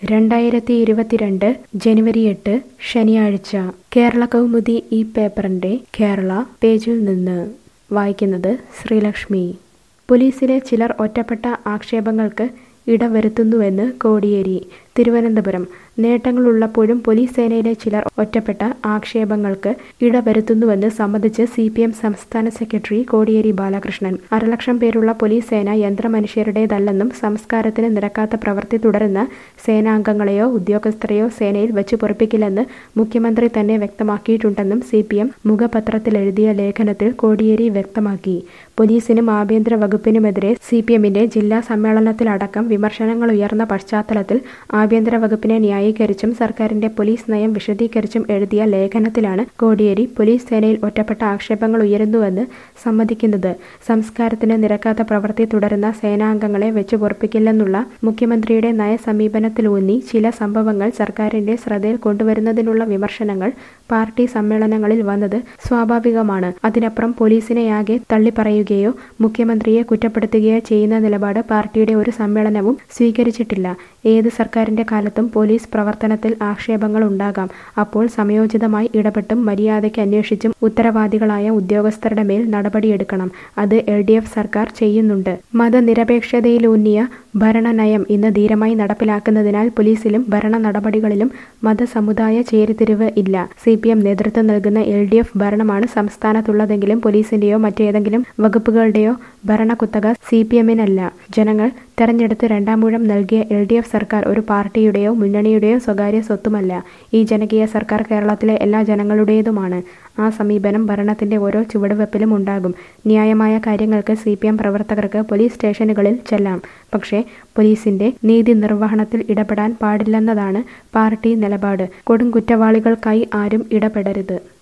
രണ്ടായിരത്തി ഇരുപത്തിരണ്ട് ജനുവരി എട്ട് ശനിയാഴ്ച കേരള കൗമുദി ഈ പേപ്പറിന്റെ കേരള പേജിൽ നിന്ന് വായിക്കുന്നത് ശ്രീലക്ഷ്മി പോലീസിലെ ചിലർ ഒറ്റപ്പെട്ട ആക്ഷേപങ്ങൾക്ക് ഇടവരുത്തുന്നുവെന്ന് കോടിയേരി തിരുവനന്തപുരം നേട്ടങ്ങളുള്ളപ്പോഴും പോലീസ് സേനയിലെ ചിലർ ഒറ്റപ്പെട്ട ആക്ഷേപങ്ങൾക്ക് ഇടവരുത്തുന്നുവെന്ന് സമ്മതിച്ച് സി പി എം സംസ്ഥാന സെക്രട്ടറി കോടിയേരി ബാലകൃഷ്ണൻ അരലക്ഷം പേരുള്ള പോലീസ് സേന യന്ത്രമനുഷ്യരുടേതല്ലെന്നും സംസ്കാരത്തിന് നിരക്കാത്ത പ്രവൃത്തി തുടരുന്ന സേനാംഗങ്ങളെയോ ഉദ്യോഗസ്ഥരെയോ സേനയിൽ വെച്ച് പൊറപ്പിക്കില്ലെന്ന് മുഖ്യമന്ത്രി തന്നെ വ്യക്തമാക്കിയിട്ടുണ്ടെന്നും സി പി എം മുഖപത്രത്തിലെഴുതിയ ലേഖനത്തിൽ കോടിയേരി വ്യക്തമാക്കി പോലീസിനും ആഭ്യന്തര വകുപ്പിനുമെതിരെ സി പി എമ്മിന്റെ ജില്ലാ സമ്മേളനത്തിലടക്കം വിമർശനങ്ങൾ ഉയർന്ന പശ്ചാത്തലത്തിൽ ആഭ്യന്തര വകുപ്പിനെ ന്യായീകരിച്ചും സർക്കാരിന്റെ പോലീസ് നയം വിശദീകരിച്ചും എഴുതിയ ലേഖനത്തിലാണ് കോടിയേരി പോലീസ് സേനയിൽ ഒറ്റപ്പെട്ട ആക്ഷേപങ്ങൾ ഉയരുന്നുവെന്ന് സമ്മതിക്കുന്നത് സംസ്കാരത്തിന് നിരക്കാത്ത പ്രവൃത്തി തുടരുന്ന സേനാംഗങ്ങളെ വെച്ച് പൊറപ്പിക്കില്ലെന്നുള്ള മുഖ്യമന്ത്രിയുടെ നയസമീപനത്തിലൂന്നി ചില സംഭവങ്ങൾ സർക്കാരിന്റെ ശ്രദ്ധയിൽ കൊണ്ടുവരുന്നതിനുള്ള വിമർശനങ്ങൾ പാർട്ടി സമ്മേളനങ്ങളിൽ വന്നത് സ്വാഭാവികമാണ് അതിനപ്പുറം പോലീസിനെയാകെ തള്ളിപ്പറയുകയോ മുഖ്യമന്ത്രിയെ കുറ്റപ്പെടുത്തുകയോ ചെയ്യുന്ന നിലപാട് പാർട്ടിയുടെ ഒരു സമ്മേളനവും സ്വീകരിച്ചിട്ടില്ല ഏത് സർക്കാരിന്റെ കാലത്തും പോലീസ് പ്രവർത്തനത്തിൽ ആക്ഷേപങ്ങൾ ഉണ്ടാകാം അപ്പോൾ സമയോചിതമായി ഇടപെട്ടും മര്യാദയ്ക്ക് അന്വേഷിച്ചും ഉത്തരവാദികളായ ഉദ്യോഗസ്ഥരുടെ മേൽ നടപടിയെടുക്കണം അത് എൽ ഡി എഫ് സർക്കാർ ചെയ്യുന്നുണ്ട് മതനിരപേക്ഷതയിലൂന്നിയ ഭരണനയം ഇന്ന് ധീരമായി നടപ്പിലാക്കുന്നതിനാൽ പോലീസിലും ഭരണ നടപടികളിലും മതസമുദായ ചേരിതിരിവ് ഇല്ല സി പി എം നേതൃത്വം നൽകുന്ന എൽ ഡി എഫ് ഭരണമാണ് സംസ്ഥാനത്തുള്ളതെങ്കിലും പോലീസിന്റെയോ മറ്റേതെങ്കിലും വകുപ്പുകളുടെയോ ഭരണക്കുത്തക സി പി എമ്മിനല്ല ജനങ്ങൾ തെരഞ്ഞെടുത്ത് രണ്ടാമൂഴം നൽകിയ എൽ ഡി എഫ് സർക്കാർ ഒരു പാർട്ടിയുടെയോ മുന്നണിയുടെയോ സ്വകാര്യ സ്വത്തുമല്ല ഈ ജനകീയ സർക്കാർ കേരളത്തിലെ എല്ലാ ജനങ്ങളുടേതുമാണ് ആ സമീപനം ഭരണത്തിന്റെ ഓരോ ചുവടുവെപ്പിലും ഉണ്ടാകും ന്യായമായ കാര്യങ്ങൾക്ക് സി പി എം പ്രവർത്തകർക്ക് പോലീസ് സ്റ്റേഷനുകളിൽ ചെല്ലാം പക്ഷേ പോലീസിന്റെ നീതി നിർവഹണത്തിൽ ഇടപെടാൻ പാടില്ലെന്നതാണ് പാർട്ടി നിലപാട് കൊടും കുറ്റവാളികൾക്കായി ആരും ഇടപെടരുത്